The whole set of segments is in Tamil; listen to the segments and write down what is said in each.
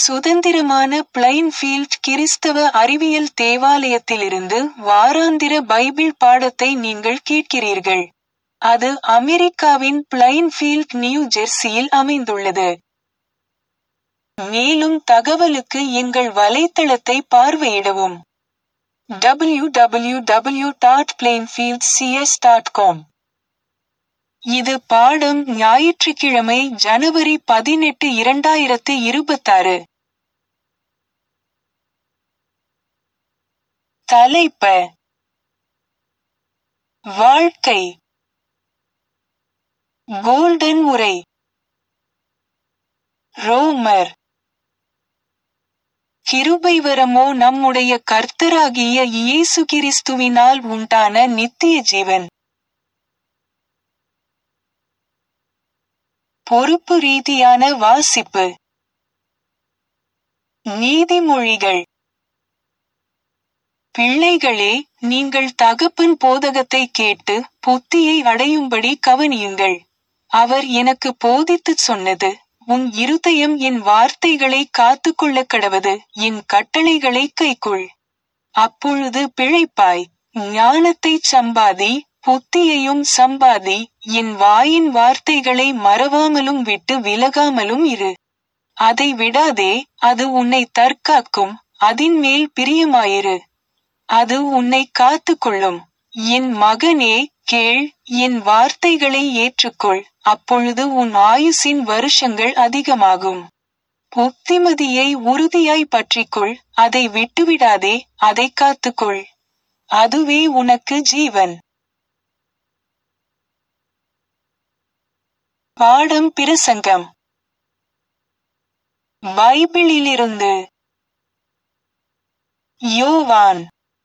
சுதந்திரமான பிளைன்ஃபீல்ட் கிறிஸ்தவ அறிவியல் தேவாலயத்திலிருந்து வாராந்திர பைபிள் பாடத்தை நீங்கள் கேட்கிறீர்கள். அது அமெரிக்காவின் பிளைன்ஃபீல்ட் நியூ ஜெர்சியில் அமைந்துள்ளது. மேலும் தகவலுக்கு எங்கள் வலைத்தளத்தை பார்வையிடவும். www.plainfieldcs.com இது பாடம் ஞாயிற்றுக்கிழமை ஜனவரி பதினெட்டு இரண்டாயிரத்து இருபத்தாறு. தலைப்ப வாழ்க்கை கோல்டன் உரை ரோமர் கிருபைவரமோ நம்முடைய கர்த்தராகிய இயேசு கிறிஸ்துவினால் உண்டான நித்திய ஜீவன் பொறுப்பு ரீதியான வாசிப்பு நீதிமொழிகள் பிள்ளைகளே நீங்கள் தகப்பன் போதகத்தை கேட்டு புத்தியை அடையும்படி கவனியுங்கள் அவர் எனக்கு போதித்துச் சொன்னது உன் இருதயம் என் வார்த்தைகளை காத்துக்கொள்ள கடவது என் கட்டளைகளை கைக்கொள் அப்பொழுது பிழைப்பாய் ஞானத்தைச் சம்பாதி புத்தியையும் சம்பாதி என் வாயின் வார்த்தைகளை மறவாமலும் விட்டு விலகாமலும் இரு அதை விடாதே அது உன்னை தற்காக்கும் அதின்மேல் பிரியமாயிரு அது உன்னை காத்துக்கொள்ளும் என் மகனே கேள் என் வார்த்தைகளை ஏற்றுக்கொள் அப்பொழுது உன் ஆயுசின் வருஷங்கள் அதிகமாகும் புத்திமதியை உறுதியாய் பற்றிக்கொள் அதை விட்டுவிடாதே அதை காத்துக்கொள் அதுவே உனக்கு ஜீவன் பாடம் பிரசங்கம் பைபிளிலிருந்து யோவான்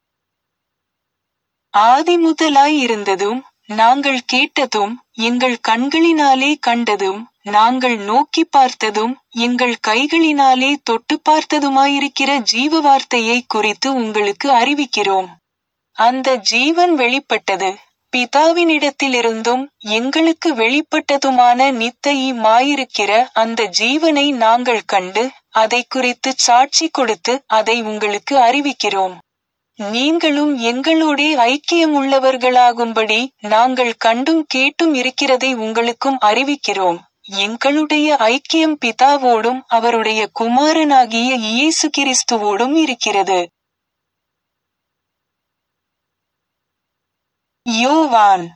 ஆதிமுதலாய் இருந்ததும் நாங்கள் கேட்டதும் எங்கள் கண்களினாலே கண்டதும் நாங்கள் நோக்கி பார்த்ததும் எங்கள் கைகளினாலே தொட்டு பார்த்ததுமாயிருக்கிற ஜீவ வார்த்தையை குறித்து உங்களுக்கு அறிவிக்கிறோம் அந்த ஜீவன் வெளிப்பட்டது பிதாவினிடத்திலிருந்தும் எங்களுக்கு வெளிப்பட்டதுமான நித்தையுமாயிருக்கிற அந்த ஜீவனை நாங்கள் கண்டு அதை குறித்து சாட்சி கொடுத்து அதை உங்களுக்கு அறிவிக்கிறோம் நீங்களும் எங்களோடே ஐக்கியமுள்ளவர்களாகும்படி நாங்கள் கண்டும் கேட்டும் இருக்கிறதை உங்களுக்கும் அறிவிக்கிறோம் எங்களுடைய ஐக்கியம் பிதாவோடும் அவருடைய குமாரனாகிய இயேசு கிறிஸ்துவோடும் இருக்கிறது யோவான்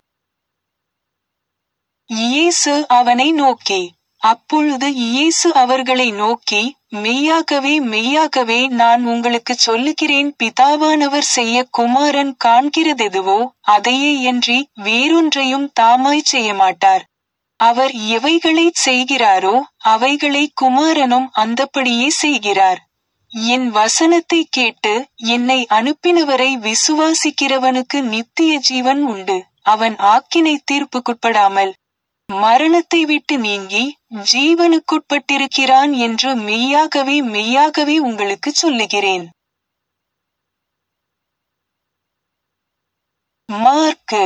இயேசு அவனை நோக்கி அப்பொழுது இயேசு அவர்களை நோக்கி மெய்யாகவே மெய்யாகவே நான் உங்களுக்கு சொல்லுகிறேன் பிதாவானவர் செய்ய குமாரன் காண்கிறதெதுவோ அதையே என்றி வேறொன்றையும் தாமாய் செய்ய மாட்டார் அவர் எவைகளைச் செய்கிறாரோ அவைகளை குமாரனும் அந்தப்படியே செய்கிறார் என் வசனத்தை கேட்டு என்னை அனுப்பினவரை விசுவாசிக்கிறவனுக்கு நித்திய ஜீவன் உண்டு அவன் ஆக்கினை தீர்ப்புக்குட்படாமல் மரணத்தை விட்டு நீங்கி ஜீவனுக்குட்பட்டிருக்கிறான் என்று மெய்யாகவே மெய்யாகவே உங்களுக்கு சொல்லுகிறேன் மார்க்கு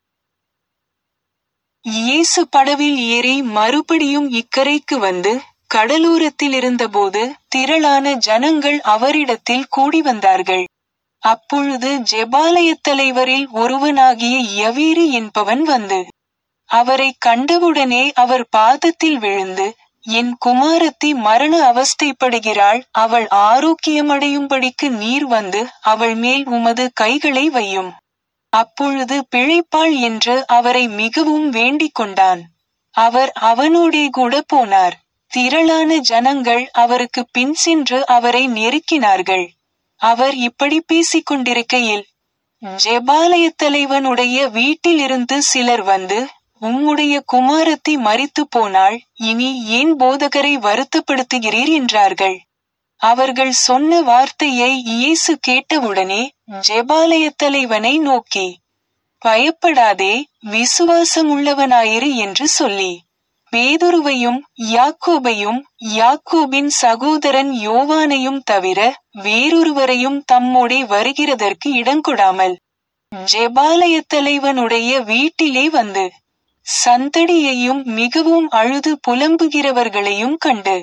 இயேசு படவில் ஏறி மறுபடியும் இக்கரைக்கு வந்து கடலோரத்தில் இருந்தபோது திரளான ஜனங்கள் அவரிடத்தில் கூடி வந்தார்கள் அப்பொழுது ஜெபாலயத் தலைவரில் ஒருவனாகிய யவீரு என்பவன் வந்து அவரை கண்டவுடனே அவர் பாதத்தில் விழுந்து என் குமாரத்தி மரண அவஸ்தைப்படுகிறாள் அவள் ஆரோக்கியமடையும்படிக்கு நீர் வந்து அவள் மேல் உமது கைகளை வையும் அப்பொழுது பிழைப்பாள் என்று அவரை மிகவும் வேண்டிக் கொண்டான் அவர் அவனோடே கூட போனார் திரளான ஜனங்கள் அவருக்கு பின் சென்று அவரை நெருக்கினார்கள் அவர் இப்படி பேசிக் கொண்டிருக்கையில் ஜெபாலயத் தலைவனுடைய வீட்டிலிருந்து சிலர் வந்து உம்முடைய குமாரத்தி மரித்து போனாள் இனி ஏன் போதகரை வருத்தப்படுத்துகிறீர் என்றார்கள் அவர்கள் சொன்ன வார்த்தையை இயேசு கேட்டவுடனே ஜெபாலயத் தலைவனை நோக்கி பயப்படாதே விசுவாசமுள்ளவனாயிரு என்று சொல்லி பேதுருவையும் யாக்கோபையும் யாக்கோபின் சகோதரன் யோவானையும் தவிர வேறொருவரையும் தம்மோடே வருகிறதற்கு இடங்கொடாமல் ஜெபாலயத் தலைவனுடைய வீட்டிலே வந்து சந்தடியையும் மிகவும் அழுது புலம்புகிறவர்களையும் கண்டு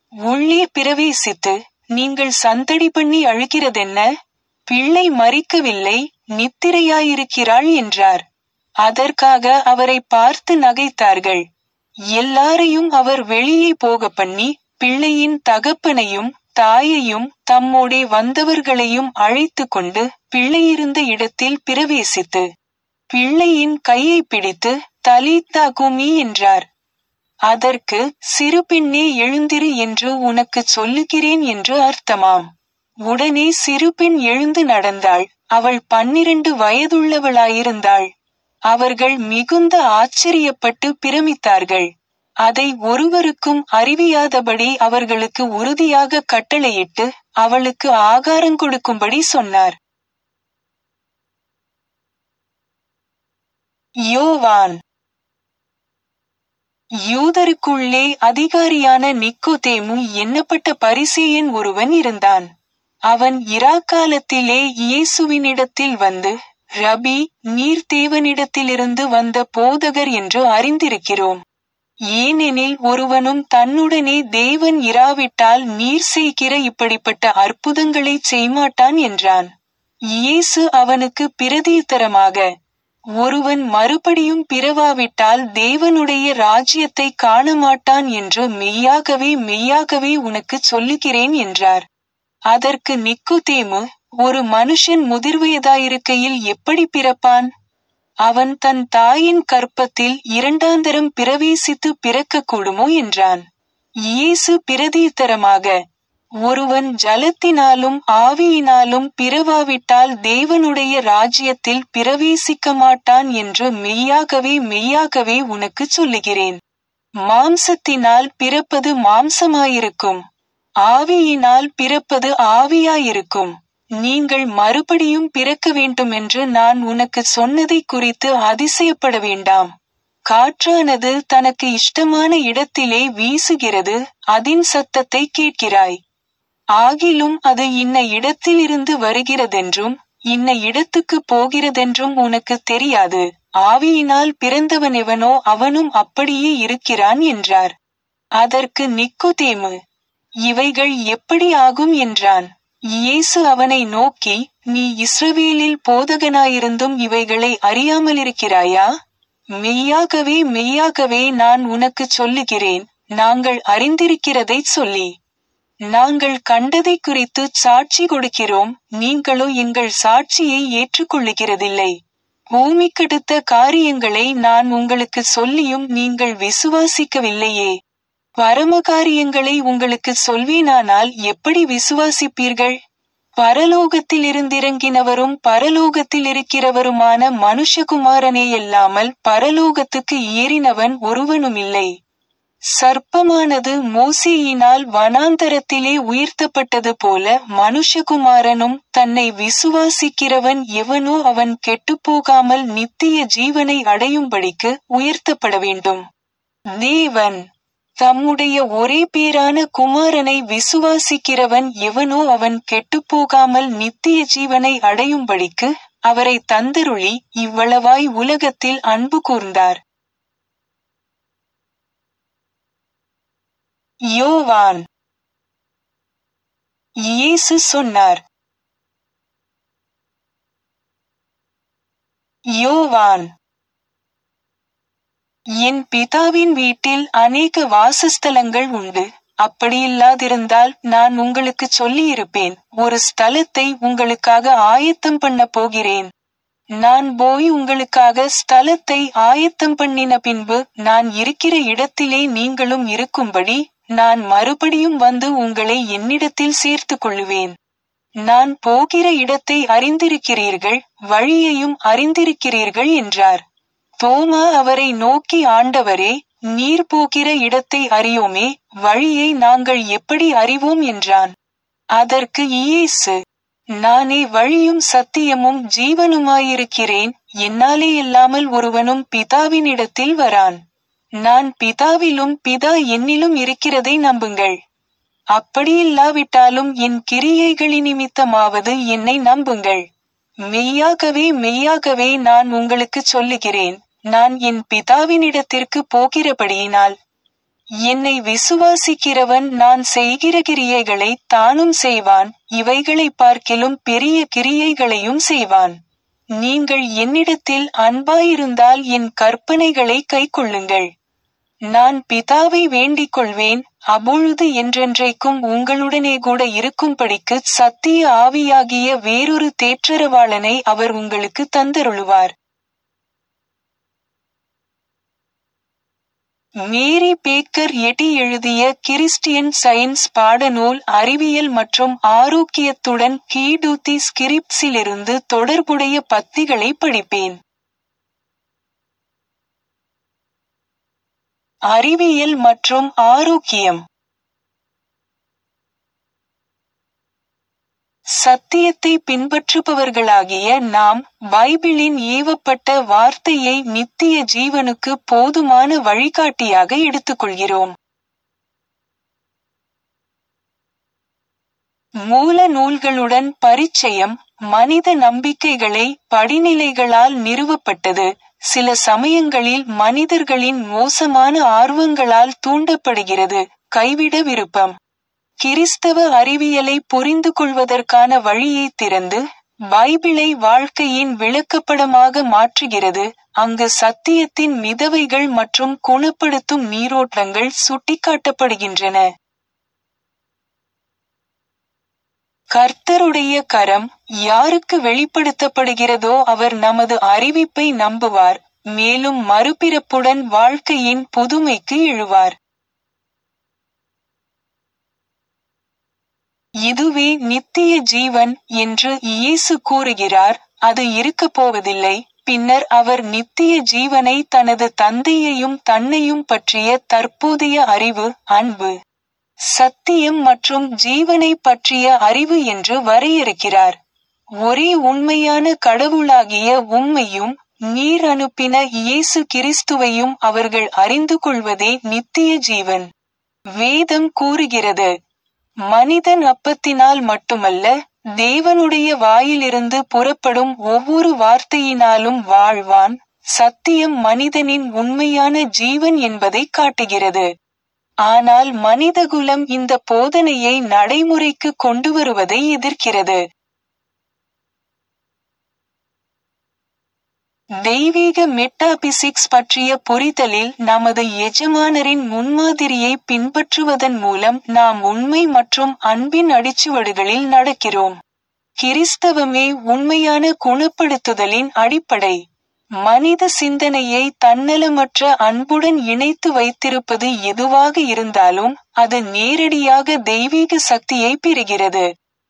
உள்ளே பிரவேசித்து நீங்கள் சந்தடி பண்ணி அழுகிறதென்ன பிள்ளை மறிக்கவில்லை நித்திரையாயிருக்கிறாள் என்றார் அதற்காக அவரை பார்த்து நகைத்தார்கள் எல்லாரையும் அவர் வெளியே போக பண்ணி பிள்ளையின் தகப்பனையும் தாயையும் தம்மோடே வந்தவர்களையும் அழைத்து கொண்டு பிள்ளையிருந்த இடத்தில் பிரவேசித்து பிள்ளையின் கையை பிடித்து தலித்தா குமி என்றார் அதற்கு சிறு பெண்ணே எழுந்திரு என்று உனக்குச் சொல்லுகிறேன் என்று அர்த்தமாம் உடனே சிறு பெண் எழுந்து நடந்தாள் அவள் பன்னிரண்டு வயதுள்ளவளாயிருந்தாள் அவர்கள் மிகுந்த ஆச்சரியப்பட்டு பிரமித்தார்கள் அதை ஒருவருக்கும் அறிவியாதபடி அவர்களுக்கு உறுதியாக கட்டளையிட்டு அவளுக்கு ஆகாரம் கொடுக்கும்படி சொன்னார் யோவான் யூதருக்குள்ளே அதிகாரியான நிக்கோதேமு எண்ணப்பட்ட பரிசேயன் ஒருவன் இருந்தான் அவன் இராக்காலத்திலே இயேசுவினிடத்தில் வந்து ரபி நீர் தேவனிடத்திலிருந்து வந்த போதகர் என்று அறிந்திருக்கிறோம் ஏனெனில் ஒருவனும் தன்னுடனே தேவன் இராவிட்டால் நீர் செய்கிற இப்படிப்பட்ட அற்புதங்களை செய்மாட்டான் என்றான் இயேசு அவனுக்கு பிரதியுத்தரமாக ஒருவன் மறுபடியும் பிறவாவிட்டால் தேவனுடைய ராஜ்யத்தை காண மாட்டான் என்று மெய்யாகவே மெய்யாகவே உனக்கு சொல்லுகிறேன் என்றார் அதற்கு நிக்குதேமு ஒரு மனுஷன் முதிர்வயதாயிருக்கையில் எப்படி பிறப்பான் அவன் தன் தாயின் கற்பத்தில் இரண்டாந்தரம் பிரவேசித்து பிறக்கக்கூடுமோ என்றான் இயேசு பிரதியுத்தரமாக ஒருவன் ஜலத்தினாலும் ஆவியினாலும் பிறவாவிட்டால் தேவனுடைய ராஜ்யத்தில் பிரவேசிக்க மாட்டான் என்று மெய்யாகவே மெய்யாகவே உனக்கு சொல்லுகிறேன் மாம்சத்தினால் பிறப்பது மாம்சமாயிருக்கும் ஆவியினால் பிறப்பது ஆவியாயிருக்கும் நீங்கள் மறுபடியும் பிறக்க வேண்டுமென்று நான் உனக்கு சொன்னதை குறித்து அதிசயப்பட வேண்டாம் காற்றானது தனக்கு இஷ்டமான இடத்திலே வீசுகிறது அதின் சத்தத்தை கேட்கிறாய் ஆகிலும் அது இன்ன இடத்திலிருந்து வருகிறதென்றும் இன்ன இடத்துக்கு போகிறதென்றும் உனக்கு தெரியாது ஆவியினால் பிறந்தவனெவனோ அவனும் அப்படியே இருக்கிறான் என்றார் அதற்கு நிக்கோதேமு இவைகள் எப்படி ஆகும் என்றான் இயேசு அவனை நோக்கி நீ இஸ்ரவேலில் போதகனாயிருந்தும் இவைகளை அறியாமலிருக்கிறாயா மெய்யாகவே மெய்யாகவே நான் உனக்கு சொல்லுகிறேன் நாங்கள் அறிந்திருக்கிறதைச் சொல்லி நாங்கள் கண்டதை குறித்து சாட்சி கொடுக்கிறோம் நீங்களோ எங்கள் சாட்சியை ஏற்றுக்கொள்ளுகிறதில்லை பூமிக்கடுத்த காரியங்களை நான் உங்களுக்கு சொல்லியும் நீங்கள் விசுவாசிக்கவில்லையே பரம காரியங்களை உங்களுக்கு சொல்வேனானால் எப்படி விசுவாசிப்பீர்கள் பரலோகத்தில் இருந்திறங்கினவரும் பரலோகத்தில் இருக்கிறவருமான மனுஷகுமாரனே இல்லாமல் பரலோகத்துக்கு ஏறினவன் ஒருவனுமில்லை சர்ப்பமானது மோசேயினால் வனாந்தரத்திலே உயர்த்தப்பட்டது போல மனுஷகுமாரனும் தன்னை விசுவாசிக்கிறவன் எவனோ அவன் கெட்டுப்போகாமல் நித்திய ஜீவனை அடையும்படிக்கு உயர்த்தப்பட வேண்டும் தேவன் தம்முடைய ஒரே பேரான குமாரனை விசுவாசிக்கிறவன் எவனோ அவன் கெட்டுப்போகாமல் நித்திய ஜீவனை அடையும்படிக்கு அவரை தந்தருளி இவ்வளவாய் உலகத்தில் அன்பு கூர்ந்தார் யோவான் இயேசு சொன்னார் யோவான் என் பிதாவின் வீட்டில் அநேக வாசஸ்தலங்கள் உண்டு அப்படியில்லாதிருந்தால் நான் உங்களுக்கு சொல்லியிருப்பேன் ஒரு ஸ்தலத்தை உங்களுக்காக ஆயத்தம் பண்ண போகிறேன் நான் போய் உங்களுக்காக ஸ்தலத்தை ஆயத்தம் பண்ணின பின்பு நான் இருக்கிற இடத்திலே நீங்களும் இருக்கும்படி நான் மறுபடியும் வந்து உங்களை என்னிடத்தில் சேர்த்து கொள்ளுவேன் நான் போகிற இடத்தை அறிந்திருக்கிறீர்கள் வழியையும் அறிந்திருக்கிறீர்கள் என்றார் தோமா அவரை நோக்கி ஆண்டவரே நீர் போகிற இடத்தை அறியோமே வழியை நாங்கள் எப்படி அறிவோம் என்றான் அதற்கு இயேசு நானே வழியும் சத்தியமும் ஜீவனுமாயிருக்கிறேன் என்னாலே இல்லாமல் ஒருவனும் பிதாவினிடத்தில் வரான் நான் பிதாவிலும் பிதா என்னிலும் இருக்கிறதை நம்புங்கள் அப்படியில்லாவிட்டாலும் என் கிரியைகளின் நிமித்தமாவது என்னை நம்புங்கள் மெய்யாகவே மெய்யாகவே நான் உங்களுக்கு சொல்லுகிறேன் நான் என் பிதாவினிடத்திற்கு போகிறபடியினால் என்னை விசுவாசிக்கிறவன் நான் செய்கிற கிரியைகளை தானும் செய்வான் இவைகளை பார்க்கிலும் பெரிய கிரியைகளையும் செய்வான் நீங்கள் என்னிடத்தில் அன்பாயிருந்தால் என் கற்பனைகளை கைக்கொள்ளுங்கள் நான் பிதாவை வேண்டிக் கொள்வேன் அப்பொழுது என்றென்றைக்கும் உங்களுடனே கூட இருக்கும்படிக்கு சத்திய ஆவியாகிய வேறொரு தேற்றரவாளனை அவர் உங்களுக்கு தந்தருளுவார் மேரி பேக்கர் எட்டி எழுதிய கிறிஸ்டியன் சயின்ஸ் பாடநூல் அறிவியல் மற்றும் ஆரோக்கியத்துடன் கீடூத்தி ஸ்கிரிப்ட்ஸிலிருந்து தொடர்புடைய பத்திகளை படிப்பேன் அறிவியல் மற்றும் ஆரோக்கியம் சத்தியத்தை பின்பற்றுபவர்களாகிய நாம் பைபிளின் ஏவப்பட்ட வார்த்தையை நித்திய ஜீவனுக்கு போதுமான வழிகாட்டியாக எடுத்துக்கொள்கிறோம் மூல நூல்களுடன் பரிச்சயம் மனித நம்பிக்கைகளை படிநிலைகளால் நிறுவப்பட்டது சில சமயங்களில் மனிதர்களின் மோசமான ஆர்வங்களால் தூண்டப்படுகிறது கைவிட விருப்பம் கிறிஸ்தவ அறிவியலை புரிந்து கொள்வதற்கான வழியை திறந்து பைபிளை வாழ்க்கையின் விளக்கப்படமாக மாற்றுகிறது அங்கு சத்தியத்தின் மிதவைகள் மற்றும் குணப்படுத்தும் நீரோட்டங்கள் சுட்டிக்காட்டப்படுகின்றன கர்த்தருடைய கரம் யாருக்கு வெளிப்படுத்தப்படுகிறதோ அவர் நமது அறிவிப்பை நம்புவார் மேலும் மறுபிறப்புடன் வாழ்க்கையின் புதுமைக்கு இழுவார் இதுவே நித்திய ஜீவன் என்று இயேசு கூறுகிறார் அது இருக்கப் போவதில்லை பின்னர் அவர் நித்திய ஜீவனை தனது தந்தையையும் தன்னையும் பற்றிய தற்போதைய அறிவு அன்பு சத்தியம் மற்றும் ஜீவனை பற்றிய அறிவு என்று வரையறுக்கிறார் ஒரே உண்மையான கடவுளாகிய உம்மையும் நீர் அனுப்பின இயேசு கிறிஸ்துவையும் அவர்கள் அறிந்து கொள்வதே நித்திய ஜீவன் வேதம் கூறுகிறது மனிதன் அப்பத்தினால் மட்டுமல்ல தேவனுடைய வாயிலிருந்து புறப்படும் ஒவ்வொரு வார்த்தையினாலும் வாழ்வான் சத்தியம் மனிதனின் உண்மையான ஜீவன் என்பதை காட்டுகிறது ஆனால் மனிதகுலம் இந்த போதனையை நடைமுறைக்கு கொண்டு வருவதை எதிர்க்கிறது தெய்வீக மெட்டாபிசிக்ஸ் பற்றிய புரிதலில் நமது எஜமானரின் முன்மாதிரியை பின்பற்றுவதன் மூலம் நாம் உண்மை மற்றும் அன்பின் அடிச்சுவடுகளில் நடக்கிறோம் கிறிஸ்தவமே உண்மையான குணப்படுத்துதலின் அடிப்படை மனித சிந்தனையை தன்னலமற்ற அன்புடன் இணைத்து வைத்திருப்பது எதுவாக இருந்தாலும் அது நேரடியாக தெய்வீக சக்தியை பெறுகிறது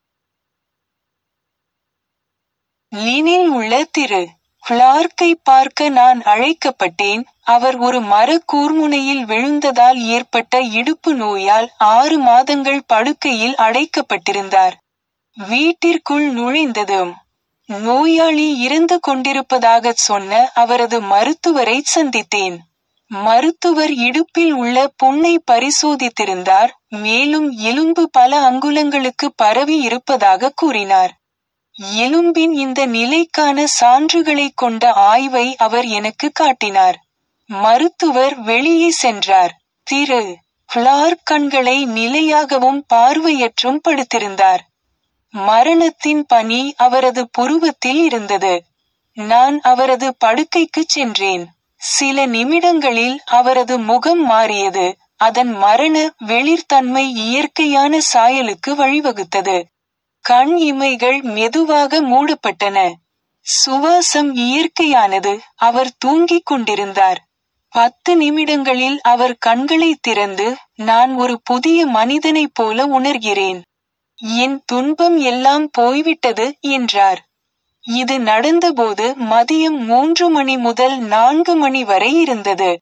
லீனில் உள்ள திரு கிளார்க்கை பார்க்க நான் அழைக்கப்பட்டேன் அவர் ஒரு மர கூர்முனையில் விழுந்ததால் ஏற்பட்ட இடுப்பு நோயால் ஆறு மாதங்கள் படுக்கையில் அடைக்கப்பட்டிருந்தார் வீட்டிற்குள் நுழைந்ததும் நோயாளி இறந்து கொண்டிருப்பதாகச் சொன்ன அவரது மருத்துவரை சந்தித்தேன் மருத்துவர் இடுப்பில் உள்ள புண்ணை பரிசோதித்திருந்தார் மேலும் எலும்பு பல அங்குலங்களுக்கு பரவி இருப்பதாக கூறினார் எலும்பின் இந்த நிலைக்கான சான்றுகளை கொண்ட ஆய்வை அவர் எனக்கு காட்டினார் மருத்துவர் வெளியே சென்றார் திரு கிளார்க் கண்களை நிலையாகவும் பார்வையற்றும் படுத்திருந்தார் மரணத்தின் பனி அவரது புருவத்தில் இருந்தது நான் அவரது படுக்கைக்குச் சென்றேன் சில நிமிடங்களில் அவரது முகம் மாறியது அதன் மரண வெளிர்தன்மை இயற்கையான சாயலுக்கு வழிவகுத்தது கண் இமைகள் மெதுவாக மூடப்பட்டன சுவாசம் இயற்கையானது அவர் தூங்கிக் கொண்டிருந்தார் பத்து நிமிடங்களில் அவர் கண்களை திறந்து நான் ஒரு புதிய மனிதனைப் போல உணர்கிறேன் என் துன்பம் எல்லாம் போய்விட்டது என்றார் இது நடந்தபோது மதியம் மூன்று மணி முதல் நான்கு மணி வரை இருந்தது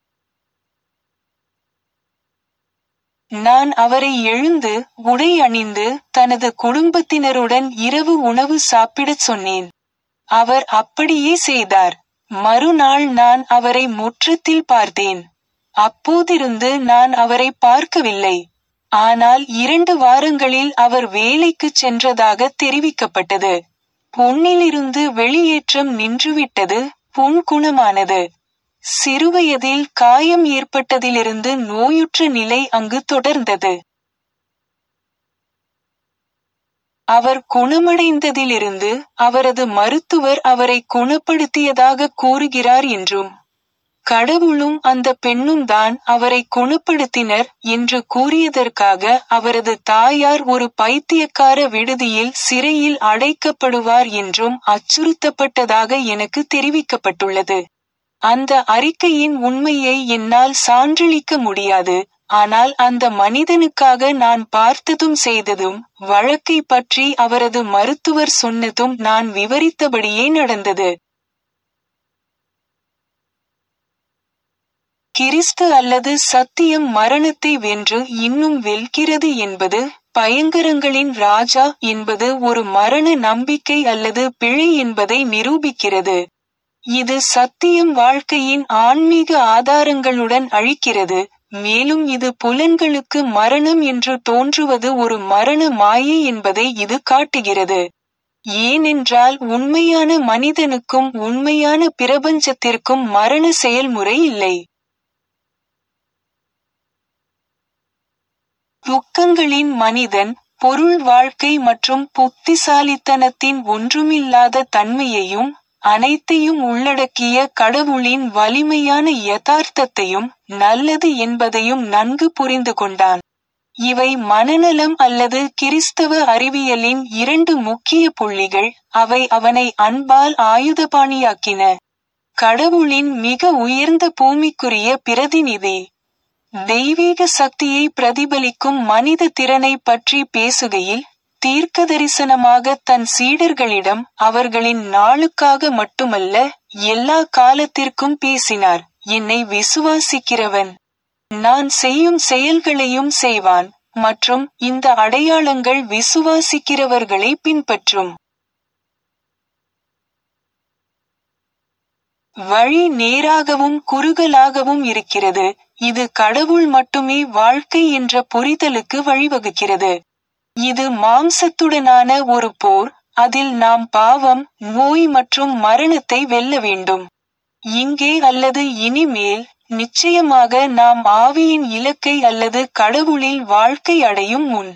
நான் அவரை எழுந்து உடை அணிந்து தனது குடும்பத்தினருடன் இரவு உணவு சாப்பிடச் சொன்னேன் அவர் அப்படியே செய்தார் மறுநாள் நான் அவரை முற்றத்தில் பார்த்தேன் அப்போதிருந்து நான் அவரை பார்க்கவில்லை ஆனால் இரண்டு வாரங்களில் அவர் வேலைக்குச் சென்றதாக தெரிவிக்கப்பட்டது புண்ணிலிருந்து வெளியேற்றம் நின்றுவிட்டது புண் குணமானது சிறுவயதில் காயம் ஏற்பட்டதிலிருந்து நோயுற்ற நிலை அங்கு தொடர்ந்தது அவர் குணமடைந்ததிலிருந்து அவரது மருத்துவர் அவரை குணப்படுத்தியதாக கூறுகிறார் என்றும் கடவுளும் அந்த பெண்ணும் தான் அவரை குணப்படுத்தினர் என்று கூறியதற்காக அவரது தாயார் ஒரு பைத்தியக்கார விடுதியில் சிறையில் அடைக்கப்படுவார் என்றும் அச்சுறுத்தப்பட்டதாக எனக்கு தெரிவிக்கப்பட்டுள்ளது அந்த அறிக்கையின் உண்மையை என்னால் சான்றளிக்க முடியாது ஆனால் அந்த மனிதனுக்காக நான் பார்த்ததும் செய்ததும் வழக்கை பற்றி அவரது மருத்துவர் சொன்னதும் நான் விவரித்தபடியே நடந்தது கிறிஸ்து அல்லது சத்தியம் மரணத்தை வென்று இன்னும் வெல்கிறது என்பது பயங்கரங்களின் ராஜா என்பது ஒரு மரண நம்பிக்கை அல்லது பிழை என்பதை நிரூபிக்கிறது இது சத்தியம் வாழ்க்கையின் ஆன்மீக ஆதாரங்களுடன் அழிக்கிறது மேலும் இது புலன்களுக்கு மரணம் என்று தோன்றுவது ஒரு மரண மாயை என்பதை இது காட்டுகிறது ஏனென்றால் உண்மையான மனிதனுக்கும் உண்மையான பிரபஞ்சத்திற்கும் மரண செயல்முறை இல்லை துக்கங்களின் மனிதன் பொருள் வாழ்க்கை மற்றும் புத்திசாலித்தனத்தின் ஒன்றுமில்லாத தன்மையையும் அனைத்தையும் உள்ளடக்கிய கடவுளின் வலிமையான யதார்த்தத்தையும் நல்லது என்பதையும் நன்கு புரிந்து கொண்டான் இவை மனநலம் அல்லது கிறிஸ்தவ அறிவியலின் இரண்டு முக்கிய புள்ளிகள் அவை அவனை அன்பால் ஆயுதபாணியாக்கின கடவுளின் மிக உயர்ந்த பூமிக்குரிய பிரதிநிதி தெய்வீக சக்தியை பிரதிபலிக்கும் மனித திறனை பற்றி பேசுகையில் தீர்க்க தரிசனமாக தன் சீடர்களிடம் அவர்களின் நாளுக்காக மட்டுமல்ல எல்லா காலத்திற்கும் பேசினார் என்னை விசுவாசிக்கிறவன் நான் செய்யும் செயல்களையும் செய்வான் மற்றும் இந்த அடையாளங்கள் விசுவாசிக்கிறவர்களை பின்பற்றும் வழி நேராகவும் குறுகலாகவும் இருக்கிறது இது கடவுள் மட்டுமே வாழ்க்கை என்ற புரிதலுக்கு வழிவகுக்கிறது இது மாம்சத்துடனான ஒரு போர் அதில் நாம் பாவம் நோய் மற்றும் மரணத்தை வெல்ல வேண்டும் இங்கே அல்லது இனிமேல் நிச்சயமாக நாம் ஆவியின் இலக்கை அல்லது கடவுளில் வாழ்க்கை அடையும் முன்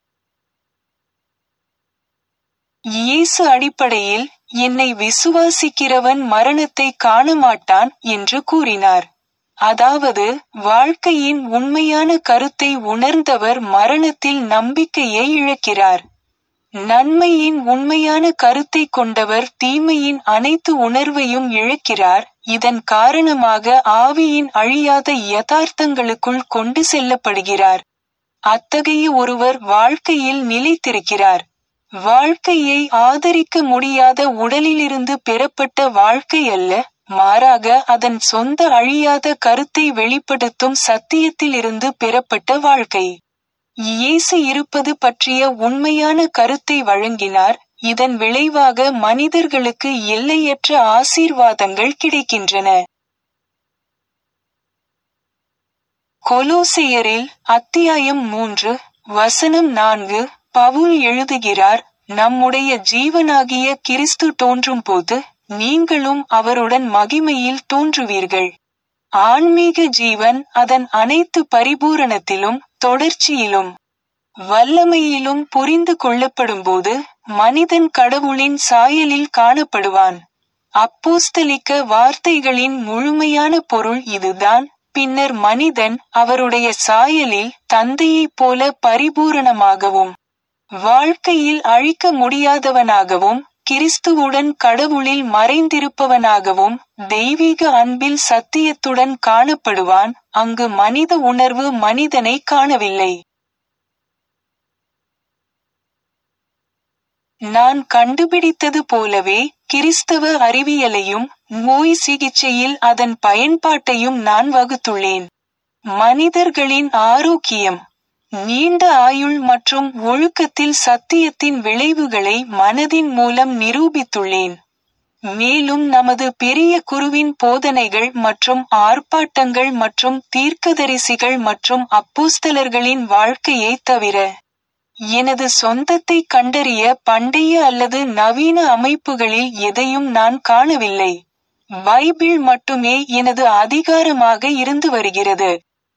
இயேசு அடிப்படையில் என்னை விசுவாசிக்கிறவன் மரணத்தை காணமாட்டான் என்று கூறினார் அதாவது வாழ்க்கையின் உண்மையான கருத்தை உணர்ந்தவர் மரணத்தில் நம்பிக்கையை இழக்கிறார் நன்மையின் உண்மையான கருத்தை கொண்டவர் தீமையின் அனைத்து உணர்வையும் இழக்கிறார் இதன் காரணமாக ஆவியின் அழியாத யதார்த்தங்களுக்குள் கொண்டு செல்லப்படுகிறார் அத்தகைய ஒருவர் வாழ்க்கையில் நிலைத்திருக்கிறார் வாழ்க்கையை ஆதரிக்க முடியாத உடலிலிருந்து பெறப்பட்ட வாழ்க்கை அல்ல மாறாக அதன் சொந்த அழியாத கருத்தை வெளிப்படுத்தும் சத்தியத்திலிருந்து பெறப்பட்ட வாழ்க்கை இயேசு இருப்பது பற்றிய உண்மையான கருத்தை வழங்கினார் இதன் விளைவாக மனிதர்களுக்கு எல்லையற்ற ஆசீர்வாதங்கள் கிடைக்கின்றன கொலோசையரில் அத்தியாயம் மூன்று வசனம் நான்கு பவுல் எழுதுகிறார் நம்முடைய ஜீவனாகிய கிறிஸ்து தோன்றும் போது நீங்களும் அவருடன் மகிமையில் தோன்றுவீர்கள் ஆன்மீக ஜீவன் அதன் அனைத்து பரிபூரணத்திலும் தொடர்ச்சியிலும் வல்லமையிலும் புரிந்து கொள்ளப்படும்போது மனிதன் கடவுளின் சாயலில் காணப்படுவான் அப்போஸ்தலிக்க வார்த்தைகளின் முழுமையான பொருள் இதுதான் பின்னர் மனிதன் அவருடைய சாயலில் தந்தையைப் போல பரிபூரணமாகவும் வாழ்க்கையில் அழிக்க முடியாதவனாகவும் கிறிஸ்துவுடன் கடவுளில் மறைந்திருப்பவனாகவும் தெய்வீக அன்பில் சத்தியத்துடன் காணப்படுவான் அங்கு மனித உணர்வு மனிதனை காணவில்லை நான் கண்டுபிடித்தது போலவே கிறிஸ்தவ அறிவியலையும் நோய் சிகிச்சையில் அதன் பயன்பாட்டையும் நான் வகுத்துள்ளேன் மனிதர்களின் ஆரோக்கியம் நீண்ட ஆயுள் மற்றும் ஒழுக்கத்தில் சத்தியத்தின் விளைவுகளை மனதின் மூலம் நிரூபித்துள்ளேன் மேலும் நமது பெரிய குருவின் போதனைகள் மற்றும் ஆர்ப்பாட்டங்கள் மற்றும் தீர்க்கதரிசிகள் மற்றும் அப்போஸ்தலர்களின் வாழ்க்கையை தவிர எனது சொந்தத்தை கண்டறிய பண்டைய அல்லது நவீன அமைப்புகளில் எதையும் நான் காணவில்லை பைபிள் மட்டுமே எனது அதிகாரமாக இருந்து வருகிறது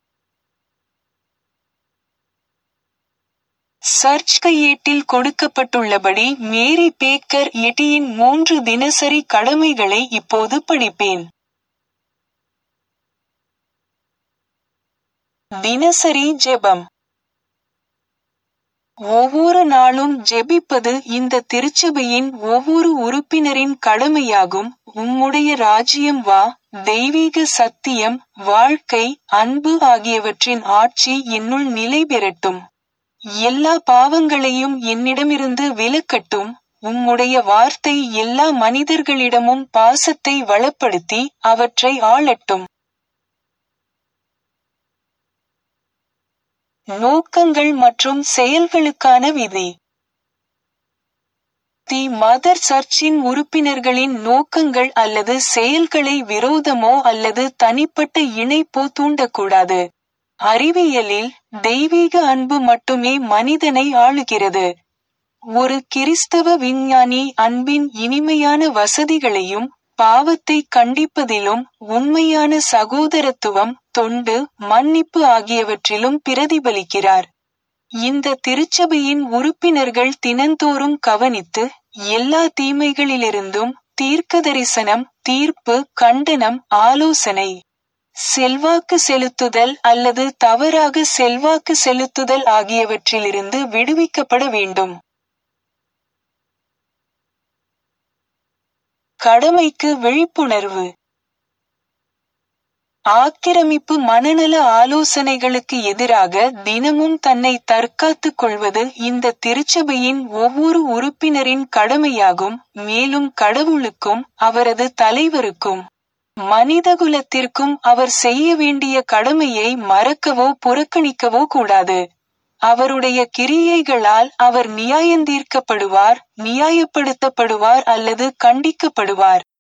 சர்ச் கையேட்டில் கொடுக்கப்பட்டுள்ளபடி மேரி பேக்கர் எட்டியின் மூன்று தினசரி கடமைகளை இப்போது படிப்பேன் தினசரி ஜெபம் ஒவ்வொரு நாளும் ஜெபிப்பது இந்த திருச்சபையின் ஒவ்வொரு உறுப்பினரின் கடமையாகும் உம்முடைய ராஜ்யம் வா தெய்வீக சத்தியம் வாழ்க்கை அன்பு ஆகியவற்றின் ஆட்சி என்னுள் நிலை பெறட்டும் எல்லா பாவங்களையும் என்னிடமிருந்து விலக்கட்டும் உம்முடைய வார்த்தை எல்லா மனிதர்களிடமும் பாசத்தை வளப்படுத்தி அவற்றை ஆளட்டும் நோக்கங்கள் மற்றும் செயல்களுக்கான விதி தி மதர் சர்ச்சின் உறுப்பினர்களின் நோக்கங்கள் அல்லது செயல்களை விரோதமோ அல்லது தனிப்பட்ட இணைப்போ தூண்டக்கூடாது அறிவியலில் தெய்வீக அன்பு மட்டுமே மனிதனை ஆளுகிறது ஒரு கிறிஸ்தவ விஞ்ஞானி அன்பின் இனிமையான வசதிகளையும் பாவத்தை கண்டிப்பதிலும் உண்மையான சகோதரத்துவம் தொண்டு மன்னிப்பு ஆகியவற்றிலும் பிரதிபலிக்கிறார் இந்த திருச்சபையின் உறுப்பினர்கள் தினந்தோறும் கவனித்து எல்லா தீமைகளிலிருந்தும் தீர்க்கதரிசனம் தீர்ப்பு கண்டனம் ஆலோசனை செல்வாக்கு செலுத்துதல் அல்லது தவறாக செல்வாக்கு செலுத்துதல் ஆகியவற்றிலிருந்து விடுவிக்கப்பட வேண்டும் கடமைக்கு விழிப்புணர்வு ஆக்கிரமிப்பு மனநல ஆலோசனைகளுக்கு எதிராக தினமும் தன்னை தற்காத்துக் கொள்வது இந்த திருச்சபையின் ஒவ்வொரு உறுப்பினரின் கடமையாகும் மேலும் கடவுளுக்கும் அவரது தலைவருக்கும் மனிதகுலத்திற்கும் அவர் செய்ய வேண்டிய கடமையை மறக்கவோ புறக்கணிக்கவோ கூடாது அவருடைய கிரியைகளால் அவர் நியாயந்தீர்க்கப்படுவார் நியாயப்படுத்தப்படுவார் அல்லது கண்டிக்கப்படுவார்